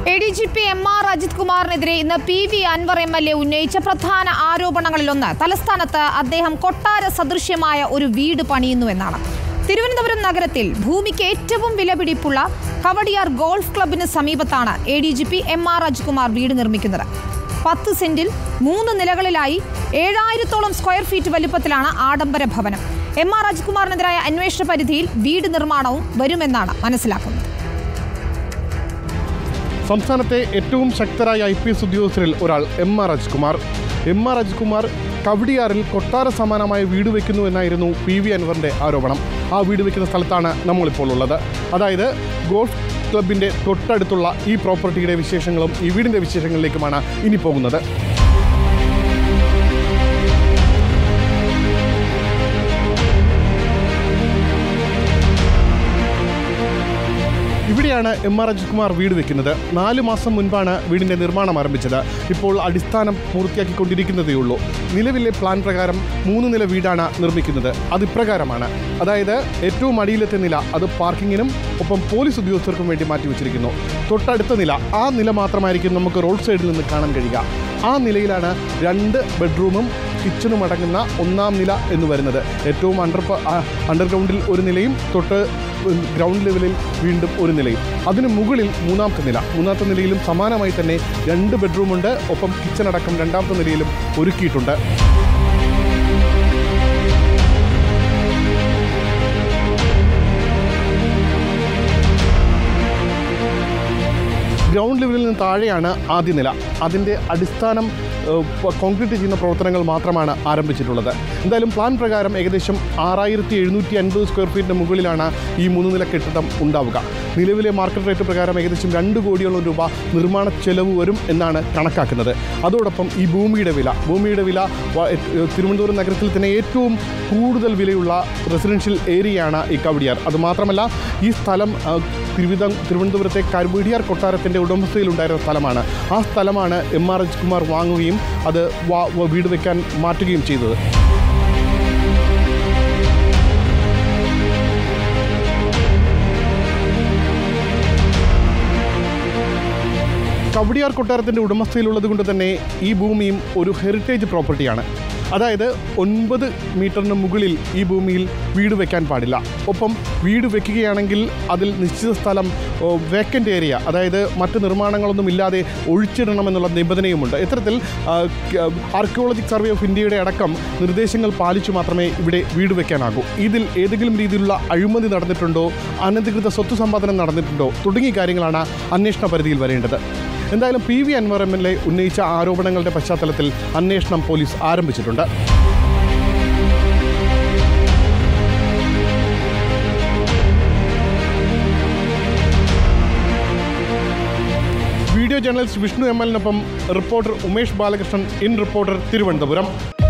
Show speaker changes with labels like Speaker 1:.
Speaker 1: A D G P M R Ajith കുമാറിനെതിരെ ഇന്ന് P V Anvar M L A ഉന്നയിച്ച പ്രധാന ആരോപണങ്ങളിലൊന്ന് തലസ്ഥാനത്ത് അദ്ദേഹം കൊട്ടാര സദൃശ്യമായ ഒരു വീട് പണിയുന്നുവെന്നാണ് തിരുവനന്തപുരം നഗരത്തിൽ ഭൂമിക്ക് ഏറ്റവും വിലപിടിപ്പുള്ള കവടിയാർ ഗോൾഫ് ക്ലബിന് സമീപത്താണ് A D G P M R Ajith Kumar വീട് നിർമ്മിക്കുന്നത് പത്ത് സെന്റിൽ മൂന്ന് നിലകളിലായി ഏഴായിരത്തോളം സ്ക്വയർ ഫീറ്റ് വലുപ്പത്തിലാണ് ആഡംബര ഭവനം എം ആർ അജിത് കുമാറിനെതിരായ അന്വേഷണ പരിധിയിൽ വീട് നിർമ്മാണവും വരുമെന്നാണ് മനസ്സിലാക്കുന്നത്
Speaker 2: സംസ്ഥാനത്തെ ഏറ്റവും ശക്തരായ ഐ പി എസ് ഉദ്യോഗസ്ഥരിൽ ഒരാൾ M R Ajkumar M R Ajkumar കവടിയാറിൽ കൊട്ടാര സമാനമായ വീട് വെക്കുന്നു എന്നായിരുന്നു പി വി അൻവറിൻ്റെ ആരോപണം ആ വീട് വെക്കുന്ന സ്ഥലത്താണ് നമ്മളിപ്പോൾ ഉള്ളത് അതായത് ഗോൾഫ് ക്ലബിൻ്റെ തൊട്ടടുത്തുള്ള ഈ പ്രോപ്പർട്ടിയുടെ വിശേഷങ്ങളും ഈ വീടിൻ്റെ വിശേഷങ്ങളിലേക്കുമാണ് ഇനി പോകുന്നത് ഇവിടെയാണ് എം ആർ അജിത്കുമാർ വീട് വെക്കുന്നത് നാല് മാസം മുൻപാണ് വീടിൻ്റെ നിർമ്മാണം ആരംഭിച്ചത് ഇപ്പോൾ അടിസ്ഥാനം പൂർത്തിയാക്കിക്കൊണ്ടിരിക്കുന്നതേ ഉള്ളൂ നിലവിലെ പ്ലാൻ പ്രകാരം മൂന്ന് നില വീടാണ് നിർമ്മിക്കുന്നത് അത് ഇപ്രകാരമാണ് അതായത് ഏറ്റവും അടിയിലത്തെ നില അത് പാർക്കിങ്ങിനും ഒപ്പം പോലീസ് ഉദ്യോഗസ്ഥർക്കും വേണ്ടി മാറ്റിവെച്ചിരിക്കുന്നു തൊട്ടടുത്ത നില ആ നില മാത്രമായിരിക്കും നമുക്ക് റോഡ് സൈഡിൽ നിന്ന് കാണാൻ കഴിയുക ആ നിലയിലാണ് രണ്ട് ബെഡ്റൂമും കിച്ചണും അടങ്ങുന്ന ഒന്നാം നില എന്ന് വരുന്നത് ഏറ്റവും അണ്ടർ അണ്ടർഗ്രൗണ്ടിൽ ഒരു നിലയും തൊട്ട് ഗ്രൗണ്ട് ലെവലിൽ വീണ്ടും ഒരു നിലയും അതിന് മുകളിൽ മൂന്നാമത്തെ നില മൂന്നാമത്തെ നിലയിലും സമാനമായി തന്നെ രണ്ട് ബെഡ്റൂമുണ്ട് ഒപ്പം കിച്ചൺ അടക്കം രണ്ടാമത്തെ നിലയിലും ഒരുക്കിയിട്ടുണ്ട് ഗ്രൗണ്ട് ലെവലിൽ നിന്ന് താഴെയാണ് ആദ്യ നില അതിൻ്റെ അടിസ്ഥാനം ഏഹ്, പ- കോൺക്രീറ്റ് ചെയ്യുന്ന പ്രവർത്തനങ്ങൾ മാത്രമാണ് ആരംഭിച്ചിട്ടുള്ളത് എന്തായാലും പ്ലാൻ പ്രകാരം ഏകദേശം ആറായിരത്തി എഴുന്നൂറ്റി അൻപത് സ്ക്വയർ ഫീറ്റിന് മുകളിലാണ് ഈ മൂന്ന് നില കെട്ടിടം ഉണ്ടാവുക നിലവിലെ മാർക്കറ്റ് റേറ്റ് പ്രകാരം ഏകദേശം രണ്ട് കോടിയോളം രൂപ നിർമ്മാണ ചെലവ് വരും എന്നാണ് കണക്കാക്കുന്നത് അതോടൊപ്പം ഈ ഭൂമിയുടെ വില ഭൂമിയുടെ വില വ- ഏഹ്, തിരുവനന്തപുരം നഗരത്തിൽ തന്നെ ഏറ്റവും കൂടുതൽ വിലയുള്ള റെസിഡൻഷ്യൽ ഏരിയയാണ് ഈ കവടിയാർ അതുമാത്രമല്ല ഈ സ്ഥലം ആ, തിരുവിത തിരുവനന്തപുരത്തെ കരുവടിയാർ കൊട്ടാരത്തിൻ്റെ ഉടമസ്ഥയിലുണ്ടായിരുന്ന സ്ഥലമാണ് ആ സ്ഥലമാണ് എം ആർ എച്ച് കുമാർ വാങ്ങുകയും അത് വാ- വ- വീട് വെക്കാൻ മാറ്റുകയും ചെയ്തത് കവടിയാർ കൊട്ടാരത്തിൻ്റെ ഉടമസ്ഥയിലുള്ളത് കൊണ്ട് തന്നെ ഈ ഭൂമിയും ഒരു ഹെറിറ്റേജ് പ്രോപ്പർട്ടിയാണ് അതായത് ഒൻപത് മീറ്ററിന് മുകളിൽ ഈ ഭൂമിയിൽ വീട് വെക്കാൻ പാടില്ല ഒപ്പം വീട് വെക്കുകയാണെങ്കിൽ അതിൽ നിശ്ചിത സ്ഥലം വേക്കൻ്റ് ഏരിയ അതായത് മറ്റ് നിർമ്മാണങ്ങളൊന്നും ഇല്ലാതെ ഒഴിച്ചിടണമെന്നുള്ള നിബന്ധനയുമുണ്ട് ഇത്തരത്തിൽ ആർക്കിയോളജിക് സർവേ ഓഫ് ഇന്ത്യയുടെ അടക്കം നിർദ്ദേശങ്ങൾ പാലിച്ചു മാത്രമേ ഇവിടെ വീട് വെക്കാനാകൂ ഇതിൽ ഏതെങ്കിലും രീതിയിലുള്ള അഴിമതി നടന്നിട്ടുണ്ടോ അനധികൃത സ്വത്ത് സമ്പാദനം നടന്നിട്ടുണ്ടോ തുടങ്ങിയ കാര്യങ്ങളാണ് അന്വേഷണ പരിധിയിൽ വരേണ്ടത് എന്തായാലും P V Anvar M L A ഉന്നയിച്ച ആരോപണങ്ങളുടെ പശ്ചാത്തലത്തിൽ അന്വേഷണം പോലീസ് ആരംഭിച്ചിട്ടുണ്ട് വീഡിയോ ജേർണലിസ്റ്റ് വിഷ്ണു എം എല്ലിനൊപ്പം reporter Umesh Balakrishnan in reporter Thiruvananthapuram